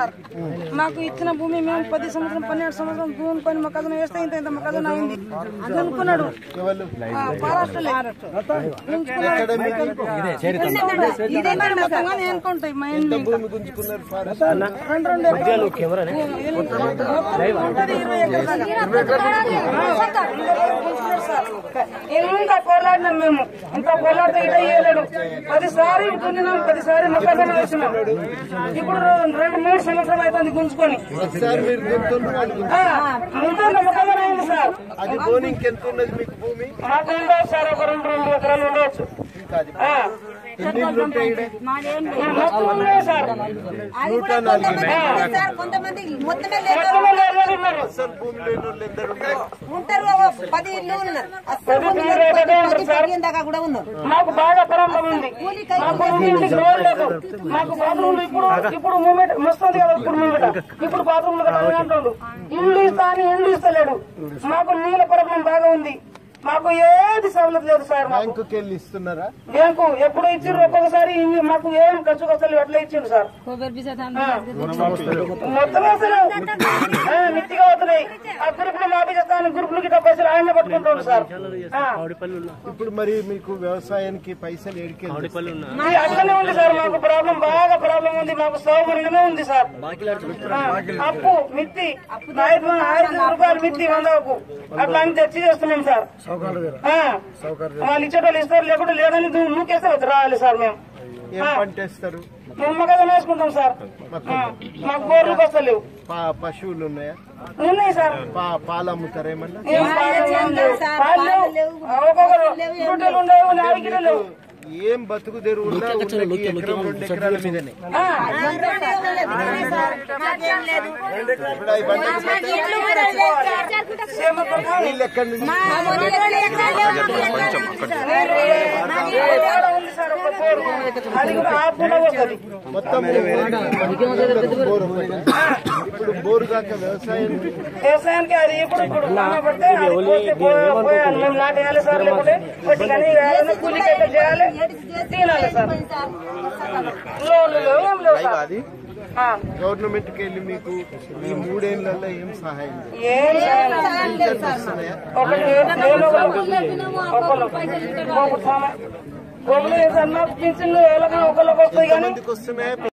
Sir మాకు ఇచ్చిన భూమి మేము పది సంవత్సరం పన్నెండు సంవత్సరం దున్నుకొని మొక్కజొన్న వేస్తే ఇంత ఇంత మొక్కజొన్న అయింది దున్నుకున్నాడు ఎవరు ఆ, మహారాష్ట్రలో దున్నుకున్నాడు. ఇదే మరి మొత్తంగా నేను అనుకుంటాయి మా ఇంట్లో ఇంకా. భూమి గుంజుకున్నారు ఫారెస్ట్ రెండు రెండు ఎకరాలు ఉంటది ఇరవై ఎకరాల దాకా. ఇంకా పోరాడినాం మేము ఇంకా పోరాడితే ఇట చేయలేడు పదిసారి దున్నినాం పదిసారి మొక్కజొన్న వేసినాం ఇప్పుడు రెండు మూడు సంవత్సరం అవుతుంది గుంజుకొని ఒకసారి మీరు గుంతున్నారు వాళ్ళు గుంజు- ఆ, ముందు మొక్కజొన్న అయింది సార్ అది పోనీ ఇంకెంత ఉన్నది మీకు భూమి మాకు ఉండవచ్చు సార్ ఒక రెండు రెండు ఎకరాలు ఉండవచ్చు ఇంకా అది ఆ, ఎన్ని ఇళ్ళు ఉంటాయి ఈడ? మొత్తం ఉన్నాయి సార్ నూట నాలుగు సార్ కొంతమంది మొత్తమే లేదు మొత్తమే లేరు ఉన్నారు అసలు భూమి లేని వాళ్ళు ఎందరు ఉన్నారు? ఉంటారు ఓ పది ఇల్లు ఉన్నారు అస్సలు పది మంది ఇల్లు లేరు. పది- ఉంటారు పది సార్. పదిహేను దాకా కూడా ఉన్నారు మాకు బాగా ప్రాబ్లం ఉంది మాకు ఇంటికి రోడ్ లేదు మాకు బాత్రూమ్ ఇప్పుడు ఇప్పుడు మూమెంట్ మస్తు ఉంది కదా ఇప్పుడు మూమెంట్ ఇప్పుడు బాత్రూమ్ అంటుండు ఇల్లు ఇస్తా అని ఇల్లు ఇస్తలేడు మాకు నీళ్ళ ప్రాబ్లం బాగా ఉంది మాకు ఏది సవలత లేదు సార్ మాకు బ్యాంకుకి వెళ్ళి ఇస్తున్నారా బ్యాంకు ఎప్పుడు ఇచ్చిండ్రు ఒక్కొక్కసారి ఇన్ని మాకు ఏం ఖర్చు ఖర్చులు ఎట్లా ఇచ్చిండు సార్ ఆ. మొత్తం అసలు ఆ, మిత్తిగా అవుతున్నాయి ఆ గ్రూపులు మాఫీ చేస్తాను గ్రూపులు గిట్ట పైసలు ఆయన పట్టుకుంటాడు సార్ ఆ. ఇప్పుడు మరి మీకు వ్యవసాయానికి పైసలు ఏడికెళ్ళి ఇది అట్లనే ఉంది సార్ మాకు ప్రాబ్లం బాగా ప్రాబ్లం ఉంది మాకు సౌకర్యమే ఉంది సార్ ఆ, అప్పు మిత్తి ఐదు ఐదు రూపాయలు మిత్తి వందకు అట్లా అని తెచ్చి చేస్తున్నాం సార్ ఆ, వాళ్ళు ఇచ్చేటోళ్ళు ఇస్తారు లేకుంటే లేదని నువ్వు నూకేస్తే రావాలి సార్ మేము ఏం పంట వేస్తారు మేము మొక్కజొన్న వేసుకుంటాం సార్ ఆ, మాకు బోర్లు వస్తలేవు పా- పశువులు ఉన్నాయా ఉన్నాయి సార్ పా పాలు అమ్ముతారా ఏమన్నా ఏం పాలు ఏం లేవు. పాలు లేవు. ఆ, ఒక్కొక్కరు గుడ్డలు ఉండవు నాలుగు లేవు ఏం బతుకు తెరువు ఉన్నా ఉన్నకి ఎకరం రెండు ఎకరాల మీదనే ఆ, ఇప్పుడు అవి పంట సేమ పడతాం. నీళ్ళు ఎక్కడి నుంచి ఆడ ఉంది సార్ ఒక బోరు. అది కూడా ఆఫ్ కూడా వస్తుంది మొత్తం బోరు ఒకటి. ఇప్పుడు బోరు కాక వ్యవసాయం వ్యవసాయానికి అది ఇప్పుడు ఇప్పుడు వాన పడితే అది పోతే పో- పోయాలి మేము నాటేయాలి సార్ లేకుంటే పట్టి కానీ వేయాలని కూలికి అయితే చేయాలి తినాలి సార్ లోన్లు లేవు ఏం లేవు సార్ అది ఆ, గవర్నమెంట్ కి వెళ్ళి మీకు ఈ మూడేళ్లలో ఏం సహాయం లేదు. ఏం చేయాలి వస్తున్నాయా? ఒకటి నేను ఒకళ్ళు ఒకళ్ళు గోపులు వేసన్నా పింఛన్లు ఎలాగైనా ఒకళ్ళకి వస్తాయి కానీ ఎంతమందికి వస్తున్నాయా